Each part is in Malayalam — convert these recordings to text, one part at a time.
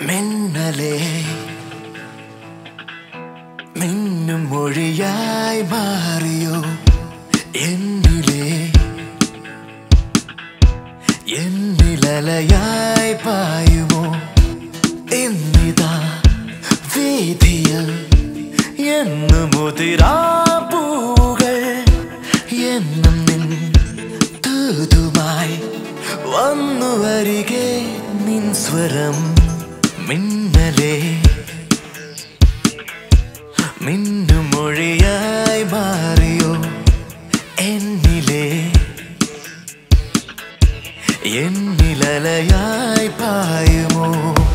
മിന്നലേ മിന്നും മൊഴിയായി മാറിയോ എന്നിലെ എന്നിലലയായി പായുമോ എന്നിതാ വീതിയിൽ എന്നു മുതിരാ പൂകൾ എന്നും നിൻ തൂതുമായി വന്നു വരികെ നിൻ സ്വരം മിന്നലേ മിന്നുമൊഴിയായി മാറിയോ എന്നിലെ എന്നിലലയായി പായുമോ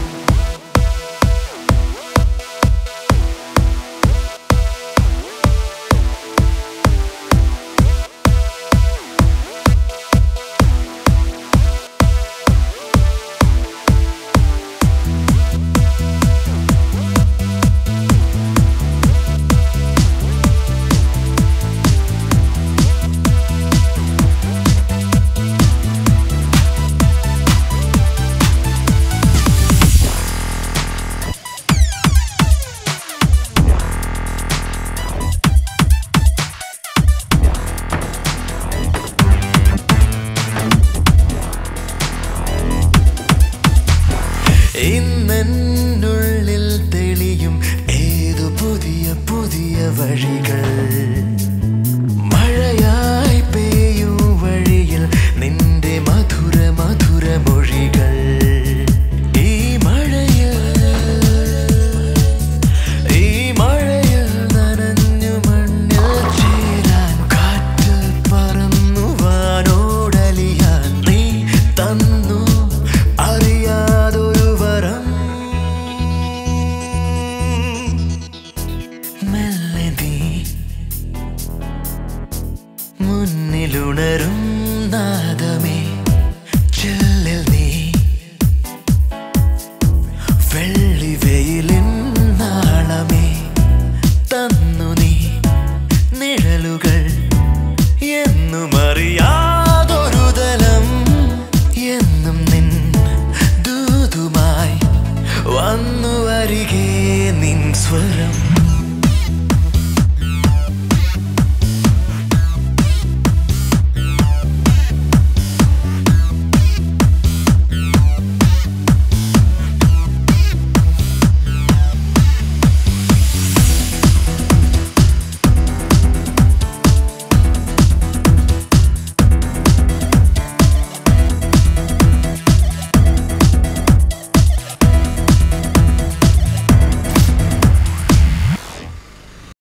ഇന്നെന്നുള്ളിൽ തെളിയും ഏതു പുതിയ പുതിയ വഴികൾ മഴയായി പെയ്യും വഴിയിൽ നിന്റെ മധുര മധുര മൊഴികൾ ഈ മഴയിൽ ഈ മഴയിൽ നനഞ്ഞു മണ്ണിൽ ചേരാൻ കാറ്റ് പറന്നു വാനോടലിയാൻ നീ തന്നു അറിയാതൊരു വരം മെല്ലെ നീ മുന്നിലുണരും നാദമേ ചെല്ലിൽ നീ വെള്ളി വെയിലിൻ നാളമേ തന്നു നീ നിഴലുകൾ എന്നും അറിയാതൊരു തലം എന്നും നിൻ ദൂതുമായി വന്നു വരികെ നിൻ സ്വരം